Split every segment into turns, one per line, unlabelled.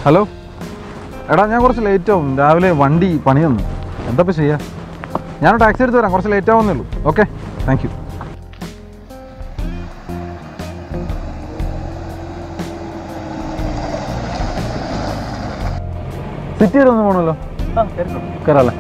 hello എടാ ഞാൻ കുറച്ച് ലേറ്റ് ആവും രാവിലെ വണ്ടി പണി തന്നു എന്താ ഇപ്പം ചെയ്യാ ഞാൻ ടാക്സി എടുത്ത് വരാം കുറച്ച് ലേറ്റ് ആവുന്നേ ഉള്ളൂ ഓക്കെ താങ്ക് യു സിറ്റി വരെ ഒന്ന് പോകണമല്ലോ കയറാല്ലേ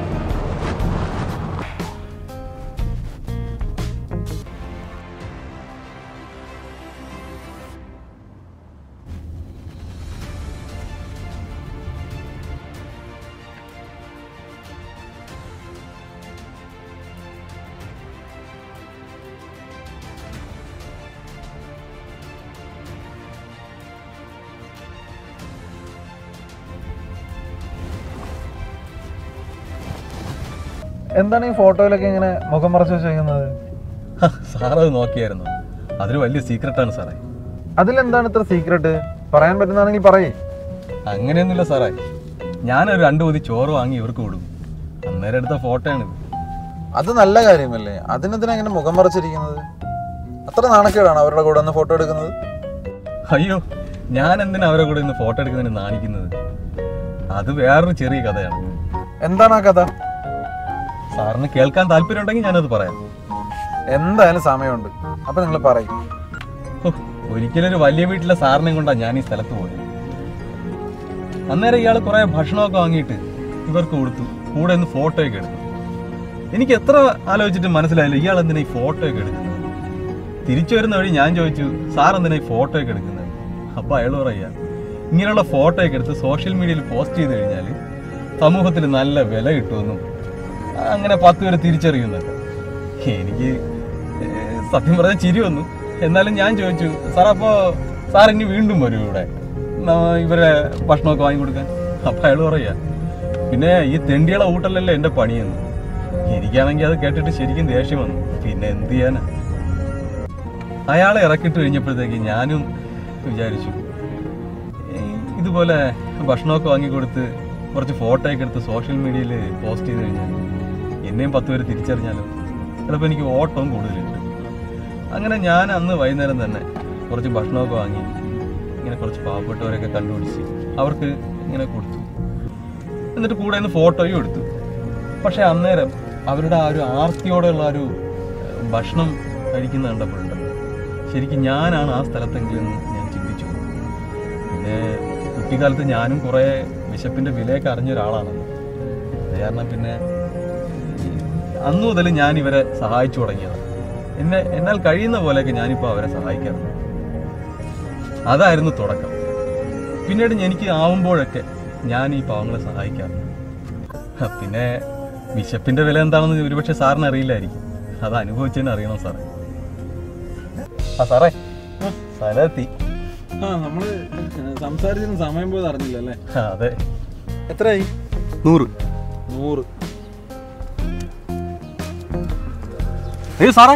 എന്താണ് ഈ ഫോട്ടോയിലൊക്കെ ഇങ്ങനെ മുഖം മറച്ച് വെച്ചേക്കുന്നത്
സാറത് നോക്കിയായിരുന്നു അതൊരു വലിയ സീക്രട്ടാണ് സാറേ
അതിലെന്താണ് ഇത്ര സീക്രട്ട് പറയാൻ പറ്റുന്നതാണെങ്കിൽ പറയേ
അങ്ങനെയൊന്നുമില്ല സാറേ ഞാനൊരു രണ്ട് പൊതി ചോറ് വാങ്ങി ഇവർക്ക് കൊടുക്കും അന്നേരം എടുത്ത ഫോട്ടോയാണിത്
അത് നല്ല കാര്യമല്ലേ അതിനെന്തിനാ ഇങ്ങനെ മുഖം മറച്ചിരിക്കുന്നത് അത്ര നാണക്കേടാണ് അവരുടെ കൂടെ ഒന്ന് ഫോട്ടോ എടുക്കുന്നത്
അയ്യോ ഞാൻ എന്തിനാ അവരെ കൂടെ ഇന്ന് ഫോട്ടോ എടുക്കുന്നതിന് നാണിക്കുന്നത് അത് വേറൊരു ചെറിയ കഥയാണ്
എന്താണ് ആ കഥ
സാറിന് കേൾക്കാൻ താല്പര്യമുണ്ടെങ്കിൽ ഞാനത് പറയാം
എന്തായാലും സമയമുണ്ട് അപ്പൊ നിങ്ങൾ പറയും
ഹോ, ഒരിക്കലൊരു വലിയ വീട്ടിലെ സാറിനെ കൊണ്ടാണ് ഞാൻ ഈ സ്ഥലത്ത് പോയത് അന്നേരം ഇയാൾ കുറെ ഭക്ഷണമൊക്കെ വാങ്ങിയിട്ട് ഇവർക്ക് കൊടുത്തു കൂടെ ഒന്ന് ഫോട്ടോയൊക്കെ എടുത്തു എനിക്ക് എത്ര ആലോചിച്ചിട്ട് മനസ്സിലായില്ല ഇയാൾ എന്തിനാ ഈ ഫോട്ടോയൊക്കെ എടുക്കുന്നത് തിരിച്ചു വരുന്ന വഴി ഞാൻ ചോദിച്ചു സാർ എന്തിനാ ഈ ഫോട്ടോയൊക്കെ എടുക്കുന്നത് അപ്പൊ അയാൾ പറയാ ഇങ്ങനെയുള്ള ഫോട്ടോയൊക്കെ എടുത്ത് സോഷ്യൽ മീഡിയയിൽ പോസ്റ്റ് ചെയ്ത് കഴിഞ്ഞാൽ സമൂഹത്തിൽ നല്ല വില കിട്ടുമെന്നും അങ്ങനെ പത്ത് പേര് തിരിച്ചറിയുന്നുണ്ട് എനിക്ക് ഏഹ്, സത്യം പറഞ്ഞ ചിരി വന്നു എന്നാലും ഞാൻ ചോദിച്ചു സാർ അപ്പോ സാർ ഇനി വീണ്ടും വരും ഇവിടെ ന- ഇവരെ ഭക്ഷണമൊക്കെ വാങ്ങി കൊടുക്കാൻ അപ്പൊ അയാൾ പറയാ പിന്നെ ഈ തെണ്ടികളെ ഊട്ടലല്ലേ എന്റെ പണിയെന്ന് എനിക്കാണെങ്കിൽ അത് കേട്ടിട്ട് ശരിക്കും ദേഷ്യം വന്നു പിന്നെ എന്ത് ചെയ്യാനാ അയാളെ ഇറക്കിട്ട് കഴിഞ്ഞപ്പോഴത്തേക്ക് ഞാനും വിചാരിച്ചു ഏയ് ഇതുപോലെ ഭക്ഷണമൊക്കെ വാങ്ങിക്കൊടുത്ത് കുറച്ച് ഫോട്ടോ ഒക്കെ എടുത്ത് സോഷ്യൽ മീഡിയയിൽ പോസ്റ്റ് ചെയ്ത് കഴിഞ്ഞാൽ എന്നെയും പത്ത് പേര് തിരിച്ചറിഞ്ഞാലോ ചിലപ്പോൾ എനിക്ക് ഓട്ടവും കൂടുതൽ കിട്ടും അങ്ങനെ ഞാൻ അന്ന് വൈകുന്നേരം തന്നെ കുറച്ച് ഭക്ഷണമൊക്കെ വാങ്ങി ഇങ്ങനെ കുറച്ച് പാവപ്പെട്ടവരൊക്കെ കണ്ടുപിടിച്ച് അവർക്ക് ഇങ്ങനെ കൊടുത്തു എന്നിട്ട് കൂടെ നിന്ന് ഫോട്ടോയും എടുത്തു പക്ഷെ അന്നേരം അവരുടെ ആ ഒരു ആർത്തിയോടെയുള്ള ആ ഒരു ഏഹ്, ഭക്ഷണം കഴിക്കുന്ന കണ്ടപ്പോഴുണ്ടല്ലോ ശരിക്കും ഞാനാണ് ആ സ്ഥലത്തെങ്കിലും ഞാൻ ചിന്തിച്ചു പിന്നെ കുട്ടിക്കാലത്ത് ഞാനും കുറേ വിശപ്പിന്റെ വിലയൊക്കെ അറിഞ്ഞ ഒരാളാണല്ലോ അത് കാരണം പിന്നെ ഈ അന്നു മുതൽ ഞാൻ ഇവരെ സഹായിച്ചു തുടങ്ങിയത് എന്നെ എന്നാൽ കഴിയുന്ന പോലെയൊക്കെ ഞാനിപ്പോൾ അവരെ സഹായിക്കാറുണ്ട് അതായിരുന്നു തുടക്കം പിന്നീട് എനിക്ക് ആവുമ്പോഴൊക്കെ ഞാൻ ഈ പാവങ്ങളെ സഹായിക്കാറുണ്ട് ഹ, പിന്നെ വിശപ്പിന്റെ വില എന്താണെന്ന് ഒരുപക്ഷെ സാറിന് അറിയില്ലായിരിക്കും അത് അനുഭവിച്ചതിന് അറിയണം സാറേ ആ സാറേ സ്ഥലമെത്തി
ആ നമ്മള് സംസാരിച്ചിരുന്ന സമയം പോയത് അറിഞ്ഞില്ല അല്ലേ
ആ, അതെ
എത്രയായി
നൂറ്
നൂറ്
ഏയ് സാറേ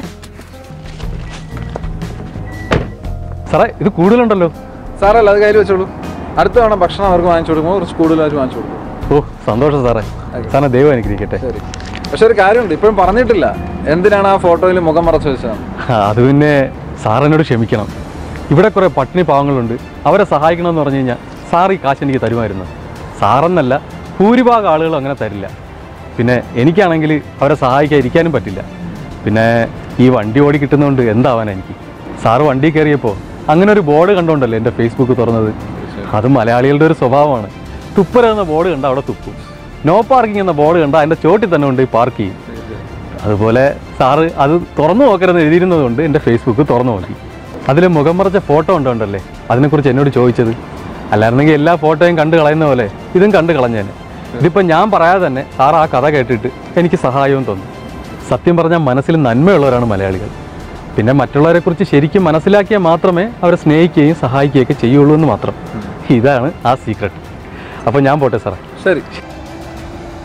സാറേ ഇത് കൂടുതലുണ്ടല്ലോ
സാറല്ല അത് കയ്യിൽ വെച്ചോളൂ അടുത്ത തവണ ഭക്ഷണം അവർക്ക് വാങ്ങിച്ചു കൊടുക്കുമ്പോൾ കുറച്ച് കൂടുതലായിട്ട് വാങ്ങിച്ചു കൊടുക്കും
ഓ സന്തോഷം സാറേ സാറിനെ ദൈവം അനുഗ്രഹിക്കട്ടെ
ശരി പക്ഷെ ഒരു കാര്യമുണ്ട് ഇപ്പോഴും പറഞ്ഞിട്ടില്ല എന്തിനാണ് ആ ഫോട്ടോയിൽ മുഖം മറച്ചു വെച്ചത്
ആ, അത് പിന്നെ സാർ എന്നോട് ക്ഷമിക്കണം ഇവിടെ കുറേ പട്ടിണി പാവങ്ങളുണ്ട് അവരെ സഹായിക്കണമെന്ന് പറഞ്ഞു കഴിഞ്ഞാൽ സാർ ഈ കാശ് എനിക്ക് തരുമായിരുന്നു സാറെന്നല്ല ഭൂരിഭാഗം ആളുകളും അങ്ങനെ തരില്ല പിന്നെ എനിക്കാണെങ്കിൽ അവരെ സഹായിക്കാൻ ഇരിക്കാനും പറ്റില്ല പിന്നെ ഈ വണ്ടി ഓടി കിട്ടുന്നതുകൊണ്ട് എന്താവാനാ എനിക്ക് സാറ് വണ്ടി കയറിയപ്പോൾ അങ്ങനെ ഒരു ബോർഡ് കണ്ടോണ്ടല്ലേ എൻ്റെ ഫേസ്ബുക്ക് തുറന്നത് അത് മലയാളികളുടെ ഒരു സ്വഭാവമാണ് തുപ്പര എന്ന ബോർഡ് കണ്ട അവിടെ തുപ്പും നോ പാർക്കിംഗ് എന്ന ബോർഡ് കണ്ട അതിൻ്റെ ചോട്ടിൽ തന്നെ കൊണ്ട് പാർക്ക് ചെയ്യും അതുപോലെ സാറ് അത് തുറന്നു നോക്കരുതെന്ന് എഴുതിയിരുന്നത് കൊണ്ട് എൻ്റെ ഫേസ്ബുക്ക് തുറന്നു നോക്കി അതിൽ മുഖം മറച്ച ഫോട്ടോ ഉണ്ടോണ്ടല്ലേ അതിനെക്കുറിച്ച് എന്നോട് ചോദിച്ചത് അല്ലായിരുന്നെങ്കിൽ എല്ലാ ഫോട്ടോയും കണ്ടു കളയുന്ന പോലെ ഇതും കണ്ടു കളഞ്ഞേനെ ഇതിപ്പോൾ ഞാൻ പറയാതെ തന്നെ സാർ ആ കഥ കേട്ടിട്ട് എനിക്ക് സഹായവും തോന്നി സത്യം പറഞ്ഞാൽ മനസ്സിൽ നന്മയുള്ളവരാണ് മലയാളികൾ പിന്നെ മറ്റുള്ളവരെക്കുറിച്ച് ശരിക്കും മനസ്സിലാക്കിയാൽ മാത്രമേ അവരെ സ്നേഹിക്കുകയും സഹായിക്കുകയൊക്കെ ചെയ്യുള്ളൂ എന്ന് മാത്രം ഇതാണ് ആ സീക്രട്ട് അപ്പോൾ ഞാൻ പോട്ടെ സാറേ
ശരി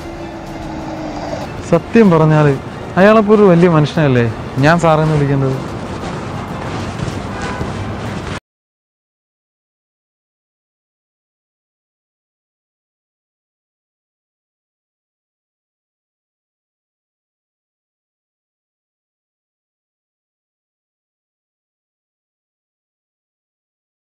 സത്യം പറഞ്ഞാൽ അയാളപ്പോൾ ഒരു വലിയ മനുഷ്യനല്ലേ ഞാൻ സാറെന്ന് വിളിക്കേണ്ടത്